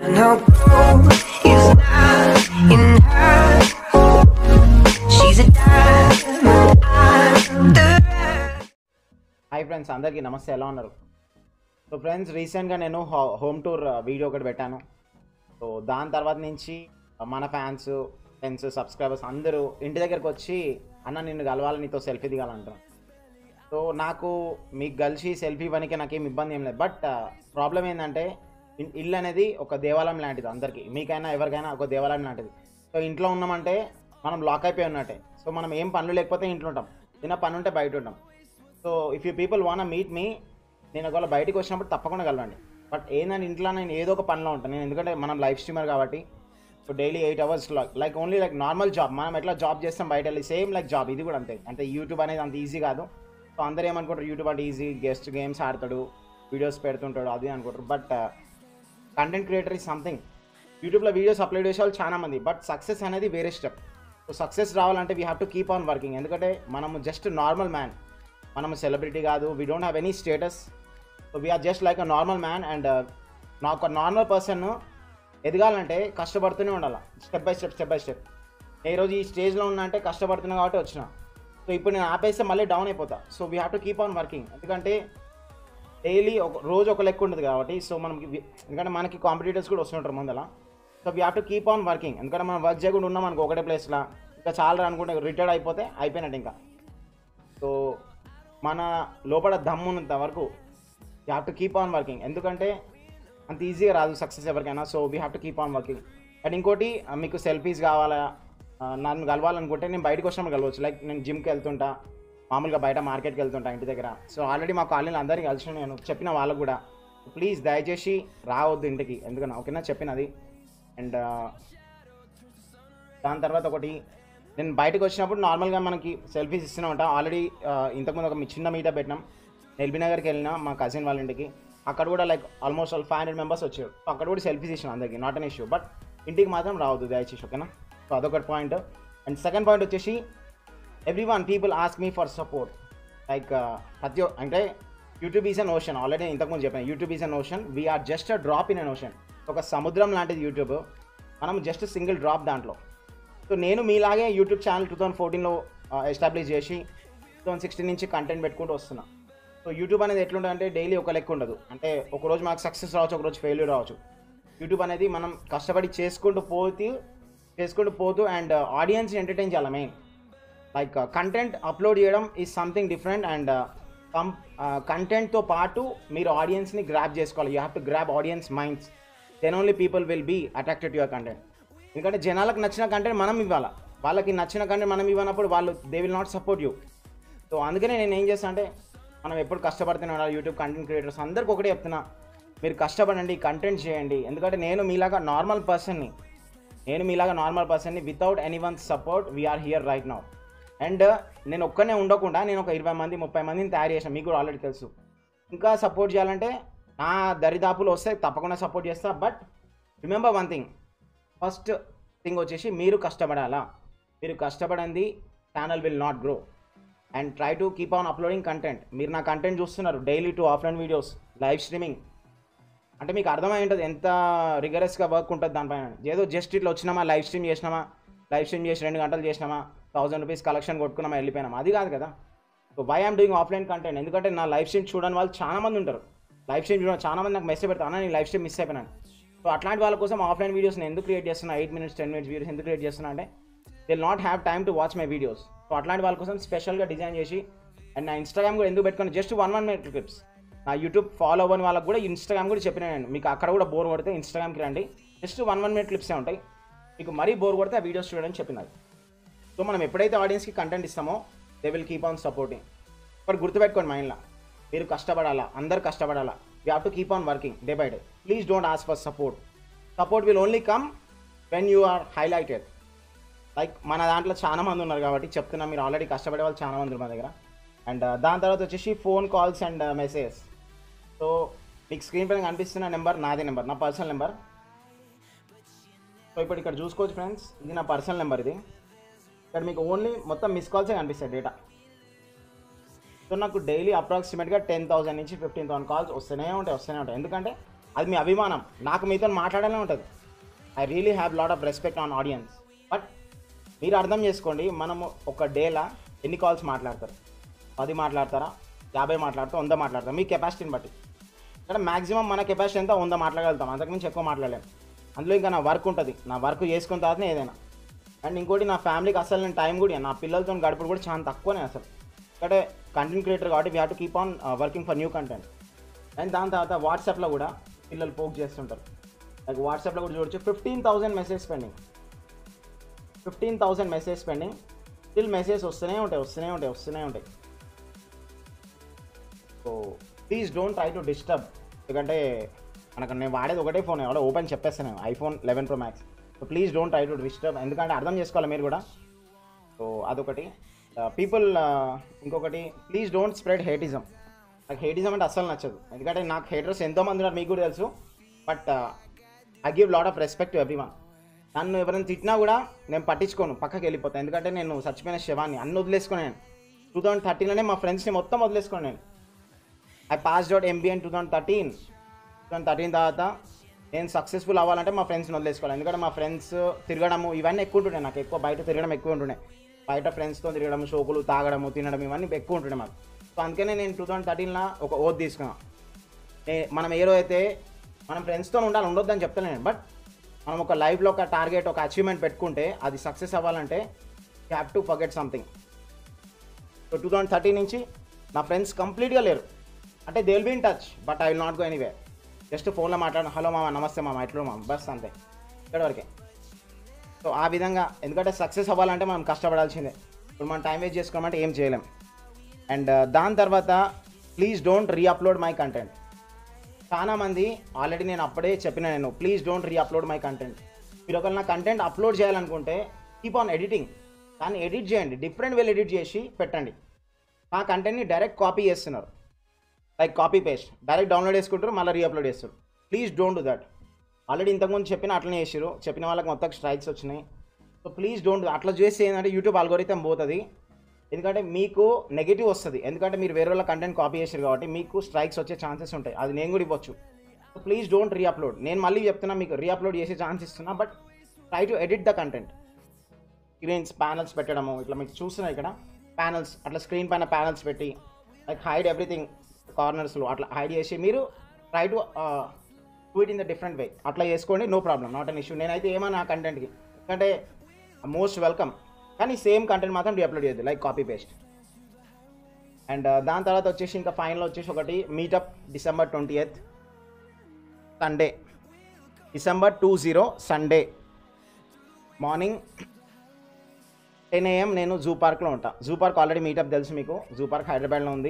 No gold is not in her. She's a diamond. I'm the rest. Hi friends అందరికీ నమస్తే ఎలా ఉన్నారు so friends రీసెంట్గా నేను హో- హోమ్ టూర్ వీడియో ఒకటి పెట్టాను సో దాని తర్వాత నుంచి మన ఫ్యాన్స్ ఫ్రెండ్స్ సబ్స్క్రైబర్స్ అందరూ ఇంటి దగ్గరకు వచ్చి అన్న నిన్ను కలవాలి నీతో సెల్ఫీ దిగాలంటారు సో నాకు మీకు కలిసి సెల్ఫీ ఇవ్వడానికి నాకేం ఇబ్బంది ఏం లేదు బట్ ప్రాబ్లం ఏంటంటే ఇన్- ఇల్లు అనేది ఒక దేవాలయం లాంటిది అందరికీ మీకైనా ఎవరికైనా ఒక దేవాలయం లాంటిది సో ఇంట్లో ఉన్నామంటే మనం లాక్ అయిపోయి ఉన్నట్టే సో మనం ఏం పనులు లేకపోతే ఇంట్లో ఉంటాం చిన్న పని ఉంటే బయట ఉంటాం so if you people want meet me నేను ఒకవేళ బయటికి వచ్చినప్పుడు తప్పకుండా కలవండి బట్ ఏంటంటే ఇంట్లో నేను ఏదో ఒక పనిలో ఉంటాను నేను ఎందుకంటే మనం లైఫ్ స్ట్రీమర్ కాబట్టి so daily eight hours like only like normal job మనం ఎట్లా జాబ్ చేస్తాం బయట వెళ్ళి సేమ్ లైక్ జాబ్ ఇది కూడా అంతే అంటే యూట్యూబ్ అనేది అంత ఈజీ కాదు సో అందరూ ఏమనుకుంటారు యూట్యూబ్ అంటే ఈజీ గెస్ట్ గేమ్స్ ఆడతాడు వీడియోస్ పెడుతుంటాడు అది అనుకుంటారు but content creator is something యూట్యూబ్లో వీడియోస్ అప్లోడ్ చేసే వాళ్ళు చాలా మంది బట్ సక్సెస్ అనేది వేరే స్టెప్ సో సక్సెస్ రావాలంటే we have to keep on working ఎందుకంటే మనము జస్ట్ నార్మల్ మ్యాన్ మనము సెలబ్రిటీ కాదు we don't have any status so we are just like a normal man and నాకు ఒక నార్మల్ పర్సన్ ఎదగాలంటే కష్టపడుతూనే ఉండాలి step by step step by step నేను ఈరోజు ఈ స్టేజ్లో ఉన్నా అంటే కష్టపడుతున్నా కాబట్టి వచ్చిన సో ఇప్పుడు నేను ఆపేస్తే మళ్ళీ డౌన్ అయిపోతా so we have to keep on working ఎందుకంటే డైలీ ఒక రోజు ఒక లెక్క ఉంటుంది కాబట్టి సో మనకి వి- ఎందుకంటే మనకి కాంపిటీటర్స్ కూడా వస్తుంటారు ముందల so we have to keep on working ఎందుకంటే మనం వర్క్ చేయకుండా ఉన్నాం అనుకో ఒకటే ప్లేస్లో ఇంకా చాలా అనుకుంటే రిటైర్డ్ అయిపోతే అయిపోయినట్టు ఇంకా సో మన లోపల దమ్ము ఉన్నంత వరకు you have to keep on working ఎందుకంటే అంత ఈజీగా రాదు సక్సెస్ ఎవరికైనా so we have to keep on working and ఇంకోటి ఆ, మీకు సెల్ఫీస్ కావాలా ఆ, నన్ను కలవాలనుకుంటే నేను బయటకు వచ్చినప్పుడు కలవచ్చు లైక్ నేను జిమ్కి వెళ్తుంటా మామూలుగా బయట మార్కెట్కి వెళ్తుంటా ఇంటి దగ్గర సో ఆల్రెడీ మా కాలనీలో అందరికీ కలిసి నేను చెప్పిన వాళ్ళకు కూడా ప్లీజ్ దయచేసి రావద్దు ఇంటికి ఎందుకన్నా ఓకేనా చెప్పినది అండ్ దాని తర్వాత ఒకటి నేను బయటకు వచ్చినప్పుడు నార్మల్గా మనకి సెల్ఫీస్ ఇస్తూనే ఉంటాం ఆల్రెడీ ఇంతకుముందు ఒక చిన్న మీటప్ పెట్టినాం ఎల్బీ నగర్కి వెళ్ళినా మా కజిన్ వాళ్ళ ఇంటికి అక్కడ కూడా like almost all five hundred members వచ్చారు సో అక్కడ కూడా సెల్ఫీస్ ఇచ్చిన అందరికి నాట్ అన్ ఇష్యూ బట్ ఇంటికి మాత్రం రావద్దు దయచేసి ఓకేనా సో అదొకటి పాయింట్ అండ్ సెకండ్ పాయింట్ వచ్చేసి every one people ask me for support like ప్రతి ఒ- అంటే YouTube is an ocean already ఇంతకుముందు చెప్పాను YouTube is an ocean we are just a drop in an ocean ఒక సముద్రం లాంటిది యూట్యూబ్ మనం జస్ట్ సింగిల్ డ్రాప్ దాంట్లో సో నేను మీలాగే యూట్యూబ్ ఛానల్ టూ థౌసండ్ ఫోర్టీన్లో ఎస్టాబ్లిష్ చేసి టూ థౌసండ్ సిక్స్టీన్ నుంచి కంటెంట్ పెట్టుకుంటూ వస్తున్నా సో యూట్యూబ్ అనేది ఎట్లుంటుంది అంటే డైలీ ఒక లెక్క ఉండదు అంటే ఒక రోజు మాకు సక్సెస్ రావచ్చు ఒక రోజు ఫెయిల్యూర్ రావచ్చు యూట్యూబ్ అనేది మనం కష్టపడి చేసుకుంటూ పోతూ చేసుకుంటూ పోతూ అండ్ ఆడియన్స్ని ఎంటర్టైన్ చేయాలి మెయిన్ లైక్ కంటెంట్ అప్లోడ్ చేయడం ఈజ్ సంథింగ్ డిఫరెంట్ అండ్ కం కంటెంట్తో పాటు మీరు ఆడియన్స్ని గ్రాప్ చేసుకోవాలి you have to grab audience minds then only people will be attracted to your content ఎందుకంటే జనాలకు నచ్చిన కంటెంట్ మనం ఇవ్వాలి వాళ్ళకి నచ్చిన కంటెంట్ మనం ఇవ్వనప్పుడు వాళ్ళు they will not support you so అందుకనే నేను ఏం చేస్తాను అంటే మనం ఎప్పుడు కష్టపడుతూనే ఉండాలి యూట్యూబ్ కంటెంట్ క్రియేటర్స్ అందరికి ఒకటే చెప్తున్నా మీరు కష్టపడండి కంటెంట్ చేయండి ఎందుకంటే నేను మీలాగా నార్మల్ పర్సన్ని నేను మీలాగా నార్మల్ పర్సన్ని without any one support we are here right now and నేను ఒక్కనే ఉండకుండా నేను ఒక ఇరవై మంది ముప్పై మందిని తయారు చేశాను మీకు కూడా ఆల్రెడీ తెలుసు ఇంకా సపోర్ట్ చేయాలంటే నా దరిదాపులు వస్తే తప్పకుండా సపోర్ట్ చేస్తా but remember one thing first thing వచ్చేసి మీరు కష్టపడాలా మీరు కష్టపడండి channel will not grow and try to keep on uploading content మీరు నా కంటెంట్ చూస్తున్నారు daily two offline videos live streaming అంటే మీకు అర్థమై ఉంటుంది ఎంత రిగరస్గా వర్క్ ఉంటుంది దానిపైన ఏదో జస్ట్ ఇట్లా వచ్చినామా లైవ్ స్ట్రీమ్ చేసినామా లైవ్ స్ట్రీమ్ చేసి రెండు గంటలు చేసినామా థౌసండ్ రూపీస్ కలెక్షన్ కొట్టుకున్నామా వెళ్ళిపోయినామా అది కాదు కదా so why am doing offline content ఎందుకంటే నా లైవ్ స్ట్రీమ్ చూడని వాళ్ళు చాలా మంది ఉంటారు లైవ్ స్ట్రీమ్ చూడడం చాలా మంది నాకు మెసేజ్ పెడతాను అన్న నేను లైవ్ స్ట్రీమ్ మిస్ అయిపోయినాను సో అట్లాంటి వాళ్ళ కోసం ఆఫ్లైన్ వీడియోస్ నేను ఎందుకు క్రియేట్ చేస్తున్నా eight minutes ten minutes videos ఎందుకు క్రియేట్ చేస్తున్నా అంటే they not have time to watch my videos so అట్లాంటి వాళ్ళ కోసం స్పెషల్గా డిజైన్ చేసి అండ్ నా ఇన్స్టాగ్రామ్ కూడా ఎందుకు పెట్టుకుని just one one minute clips నా యూట్యూబ్ ఫాలో అవ్వని వాళ్ళకి కూడా ఇన్స్టాగ్రామ్ కూడా చెప్పిన నేను మీకు అక్కడ కూడా బోర్ కొడితే ఇన్స్టాగ్రామ్కి రండి జస్ట్ వన్ వన్ మినిట్ క్లిప్సే ఉంటాయి మీకు మరీ బోర్ కొడితే ఆ వీడియోస్ చూడని చెప్పినది సో మనం ఎప్పుడైతే ఆడియన్స్కి కంటెంట్ ఇస్తామో they will keep on supporting ఇప్పుడు గుర్తుపెట్టుకోండి మైండ్లో మీరు కష్టపడాలా అందరు కష్టపడాలా you have to keep on working day by day please don't ask for support support will only come when you are highlighted like మన దాంట్లో చాలా మంది ఉన్నారు కాబట్టి చెప్తున్నా మీరు ఆల్రెడీ కష్టపడే వాళ్ళు చాలా మంది ఉన్నారు మా దగ్గర అండ్ దాని తర్వాత వచ్చేసి phone calls and messages so మీకు స్క్రీన్ పైన కనిపిస్తున్న నెంబర్ నాదే నెంబర్ నా పర్సనల్ నెంబర్ సో ఇప్పుడు ఇక్కడ చూసుకోవచ్చు ఫ్రెండ్స్ ఇది నా పర్సనల్ నెంబర్ ఇది ఇక్కడ మీకు ఓన్లీ మొత్తం మిస్ కాల్సే కనిపిస్తాయి డేటా సో నాకు డైలీ అప్రాక్సిమేట్గా టెన్ థౌసండ్ నుంచి ఫిఫ్టీన్ థౌసండ్ కాల్స్ వస్తూనే ఉంటాయి వస్తూనే ఉంటాయి ఎందుకంటే అది మీ అభిమానం నాకు మీతో మాట్లాడాలనే ఉంటుంది I really have lot of respect on audience but మీరు అర్థం చేసుకోండి మనము ఒక డేలా ఎన్ని కాల్స్ మాట్లాడతారు పది మాట్లాడతారా యాభై మాట్లాడతారా వంద మాట్లాడతారా మీ కెపాసిటీని బట్టి ఇక్కడ మాక్సిమం మన కెపాసిటీ ఎంత వంద మాట్లాడగలుగుతాం అంతకుమించి ఎక్కువ మాట్లాడలేము అందులో ఇంకా నా వర్క్ ఉంటుంది నా వర్క్ చేసుకున్న తర్వాతనే ఏదైనా అండ్ ఇంకోటి నా ఫ్యామిలీకి అసలు నేను టైం కూడా ఇయ్యను. నా పిల్లలతో గడుపుడు కూడా చాలా తక్కువనే అసలు అంటే కంటెంట్ క్రియేటర్ కాబట్టి we have to keep on working for new content and దాని తర్వాత వాట్సాప్లో కూడా పిల్లలు పోక్ చేస్తుంటారు లైక్ వాట్సాప్లో కూడా చూడొచ్చు fifteen thousand message pending fifteen thousand message pending still message వస్తూనే ఉంటాయి వస్తూనే ఉంటాయి వస్తూనే ఉంటాయి so please don't try to disturb ఎందుకంటే మనకు నేను వాడేది ఒకటే ఫోన్ ఎవడో ఓపెన్ చెప్పేస్తాను నేను iPhone eleven pro max so please don't try to disturb ఎందుకంటే అర్థం చేసుకోవాలి మీరు కూడా సో అదొకటి పీపుల్ ఇంకొకటి ప్లీజ్ డోంట్ స్ప్రెడ్ హేటిజం నాకు హేటిజం అంటే అస్సలు నచ్చదు ఎందుకంటే నాకు హేటర్స్ ఎంతోమంది ఉన్నారు మీకు కూడా తెలుసు but I give lot of respect to every one నన్ను ఎవరైనా తిట్టినా కూడా నేను పట్టించుకోను పక్కకి వెళ్ళిపోతాను ఎందుకంటే నేను చచ్చిపోయిన శవాన్ని అన్ని వదిలేసుకుని నేను టూ థౌసండ్ థర్టీన్లోనే మా ఫ్రెండ్స్ని మొత్తం వదిలేసుకుని నేను I pass out MBN two thousand thirteen two thousand thirteen తర్వాత నేను సక్సెస్ఫుల్ అవ్వాలంటే మా ఫ్రెండ్స్ని వదిలేసుకోవాలి ఎందుకంటే మా ఫ్రెండ్స్ తిరగడము ఇవన్నీ ఎక్కువ ఉంటుండే నాకు ఎక్కువ బయట తిరగడం ఎక్కువ ఉంటుండే బయట ఫ్రెండ్స్తో తిరగడం షోకులు తాగడము తినడం ఇవన్నీ ఎక్కువ ఉంటుండే మాకు సో అందుకనే నేను టూ థౌసండ్ థర్టీన్లో ఒక ఓత్ తీసుకున్నాను ఏ- మనం ఏ రోజు అయితే మనం ఫ్రెండ్స్తో ఉండాలి ఉండొద్దని చెప్తాను నేను బట్ మనం ఒక లైఫ్లో ఒక టార్గెట్ ఒక అచీవ్మెంట్ పెట్టుకుంటే అది సక్సెస్ అవ్వాలంటే have to forget something so two thousand thirty నుంచి నా ఫ్రెండ్స్ కంప్లీట్గా లేరు అంటే they will be in touch but I will not go anyway just ఫోన్లో మాట్లాడిన హలో మామ నమస్తే మామ ఎట్లు మామ బస్ అంతే ఇక్కడ వరకే సో ఆ విధంగా ఎందుకంటే సక్సెస్ అవ్వాలంటే మనం కష్టపడాల్సిందే ఇప్పుడు మనం టైం వేస్ట్ చేసుకోమంటే ఏం చేయలేం అండ్ దాని తర్వాత please don't reupload my content చాలా మంది ఆల్రెడీ నేను అప్పుడే చెప్పిన నేను please don't reupload my content మీరు ఒకవేళ నా కంటెంట్ అప్లోడ్ చేయాలనుకుంటే కీప్ ఆన్ ఎడిటింగ్ కానీ ఎడిట్ చేయండి డిఫరెంట్ వేలు ఎడిట్ చేసి పెట్టండి ఆ కంటెంట్ని డైరెక్ట్ కాపీ చేస్తున్నారు like copy paste direct download చేసుకుంటారు మళ్ళీ రీఅప్లోడ్ చేస్తారు please don't do that already ఇంతకుముందు చెప్పిన అట్లనే చేసారు చెప్పిన వాళ్ళకి మొత్తం స్ట్రైక్స్ వచ్చినాయి సో ప్లీజ్ డోంట్ అట్లా చేస్తే ఏంటంటే యూట్యూబ్ అల్గోరితం పోతుంది ఎందుకంటే మీకు నెగిటివ్ వస్తుంది ఎందుకంటే మీరు వేరే వాళ్ళ కంటెంట్ కాపీ చేశారు కాబట్టి మీకు స్ట్రైక్స్ వచ్చే ఛాన్సెస్ ఉంటాయి అది నేను కూడా ఇవ్వచ్చు సో ప్లీజ్ డోంట్ రీఅప్లోడ్ నేను మళ్ళీ చెప్తున్నా మీకు రీఅప్లోడ్ చేసే ఛాన్స్ ఇస్తున్నా but try to edit the content screens panels పెట్టడము ఇట్లా మీకు చూస్తున్నా ఇక్కడ ప్యానల్స్ అట్లా స్క్రీన్ పైన ప్యానల్స్ పెట్టి లైక్ హైడ్ ఎవ్రీథింగ్ కార్నర్స్లో అట్లా హైడ్ చేసి మీరు try to do it in the different way అట్లా చేసుకోండి no problem not an issue నేనైతే ఏమన్నా ఆ కంటెంట్కి ఎందుకంటే మోస్ట్ వెల్కమ్ కానీ సేమ్ కంటెంట్ మాత్రం అప్లోడ్ చేయద్దు లైక్ కాపీ పేస్ట్ అండ్ దాని తర్వాత వచ్చేసి ఇంకా ఫైనల్ వచ్చేసి ఒకటి meetup December twenty eighth Sunday December two zero Sunday morning ten AM నేను జూ పార్క్లో ఉంటా జూ పార్క్ ఆల్రెడీ మీటప్ తెలుసు మీకు జూ పార్క్ హైదరాబాద్లో ఉంది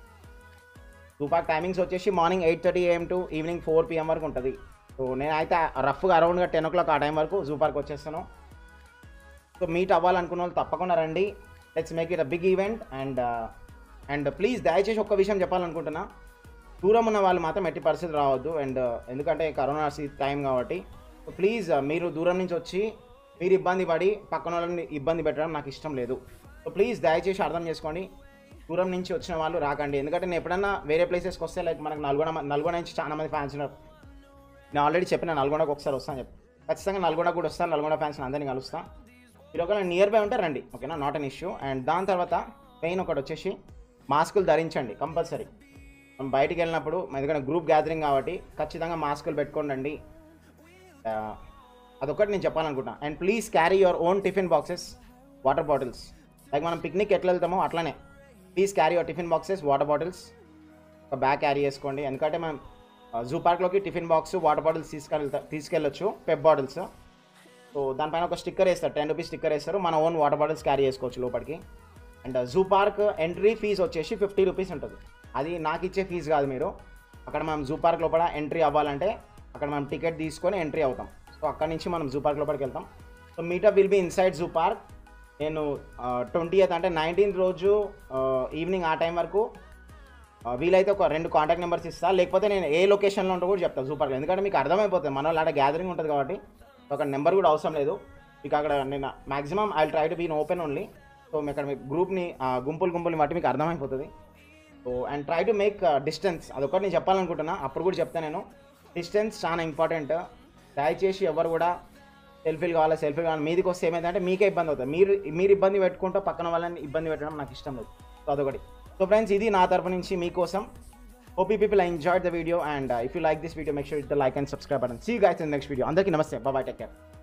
జూ పార్క్ టైమింగ్స్ వచ్చేసి morning eight thirty AM to evening four PM వరకు ఉంటుంది సో నేనైతే రఫ్గా అరౌండ్గా టెన్ ఓ క్లాక్ ఆ టైం వరకు జూ పార్క్ వచ్చేస్తాను సో మీట్ అవ్వాలనుకున్న వాళ్ళు తప్పకుండా రండి let's make it a big event and and please దయచేసి ఒక్క విషయం చెప్పాలనుకుంటున్నా దూరం ఉన్న వాళ్ళు మాత్రం ఎట్టి పరిస్థితి రావద్దు అండ్ ఎందుకంటే కరోనా టైం కాబట్టి సో ప్లీజ్ మీరు దూరం నుంచి వచ్చి మీరు ఇబ్బంది పడి పక్కన వాళ్ళని ఇబ్బంది పెట్టడం నాకు ఇష్టం లేదు సో ప్లీజ్ దయచేసి అర్థం చేసుకోండి దూరం నుంచి వచ్చిన వాళ్ళు రాకండి ఎందుకంటే నేను ఎప్పుడన్నా వేరే ప్లేసెస్కి వస్తే లైక్ మనకు నల్గొండ నల్గొండ నుంచి చాలా మంది ఫ్యాన్స్ ఉన్నారు నేను ఆల్రెడీ చెప్పిన నల్గొండకు ఒకసారి వస్తాను చెప్పి ఖచ్చితంగా నల్గొండ కూడా వస్తాను నల్గొండ ఫ్యాన్స్ అందరినీ కలుస్తాను మీరు ఒకవేళ నియర్ బై ఉంటే రండి ఓకేనా నాట్ అన్ ఇష్యూ అండ్ దాని తర్వాత మెయిన్ ఒకటి వచ్చేసి మాస్కులు ధరించండి కంపల్సరీ మనం బయటికి వెళ్ళినప్పుడు ఎందుకంటే గ్రూప్ గ్యాదరింగ్ కాబట్టి ఖచ్చితంగా మాస్కులు పెట్టుకోండి ఆ, అదొకటి నేను చెప్పాలనుకుంటున్నా and please carry your own tiffin boxes water bottles like మనం పిక్నిక్ ఎట్లా వెళ్తామో అట్లనే please carry your tiffin boxes water bottles ఒక బ్యాగ్ క్యారీ చేసుకోండి ఎందుకంటే మనం జూ పార్క్లోకి టిఫిన్ బాక్స్ వాటర్ బాటిల్స్ తీసుకెళ్తా తీసుకెళ్ళొచ్చు పెప్ బాటిల్స్ సో దానిపైన ఒక స్టిక్కర్ వేస్తారు టెన్ రూపీస్ స్టిక్కర్ వేస్తారు మన ఓన్ వాటర్ బాటిల్స్ క్యారీ చేసుకోవచ్చు లోపలికి and zoo park entry fees వచ్చేసి ఫిఫ్టీ రూపీస్ ఉంటుంది అది నాకు ఇచ్చే ఫీజు కాదు మీరు అక్కడ మనం జూ పార్క్ లోపల ఎంట్రీ అవ్వాలంటే అక్కడ మనం టికెట్ తీసుకొని ఎంట్రీ అవుతాం సో అక్కడ నుంచి మనం జూ పార్క్ లోపలికి వెళ్తాం so meetup will be inside zoo park నేను ట్వంటీ అంటే నైన్టీన్త్ రోజు ఈవినింగ్ ఆ టైం వరకు ఆ, వీలైతే ఒక రెండు కాంటాక్ట్ నెంబర్స్ ఇస్తా లేకపోతే నేను ఏ లొకేషన్లో ఉంటో కూడా చెప్తాను సూపర్గా ఎందుకంటే మీకు అర్థమైపోతుంది మన వాళ్ళు ఆడ గ్యాదరింగ్ ఉంటుంది కాబట్టి ఒక నెంబర్ కూడా అవసరం లేదు మీకు అక్కడ నేను maximum I try to been open only so మీ అక్కడ మీ గ్రూప్ని గుంపులు గుంపులు బట్టి మీకు అర్థమైపోతుంది so and try to make distance అదొకటి నేను చెప్పాలనుకుంటున్నా అప్పుడు కూడా చెప్తాను నేను డిస్టెన్స్ చాలా ఇంపార్టెంట్ దయచేసి ఎవరు కూడా సెల్ఫీలు కావాలి సెల్ఫీలు కావాలి మీదికి వస్తే ఏమైందంటే మీకే ఇబ్బంది అవుతుంది మీరు మీరు ఇబ్బంది పెట్టుకుంటూ పక్కన వాళ్ళని ఇబ్బంది పెట్టడం నాకు ఇష్టం లేదు సో అదొకటి సో ఫ్రెండ్స్ ఇది నా తరపు నుంచి మీకోసం hope you people I enjoy the video and if you like this video make sure the like and subscribe button see guys in next video అందరికీ నమస్తే బాయ్ టేక్ కేర్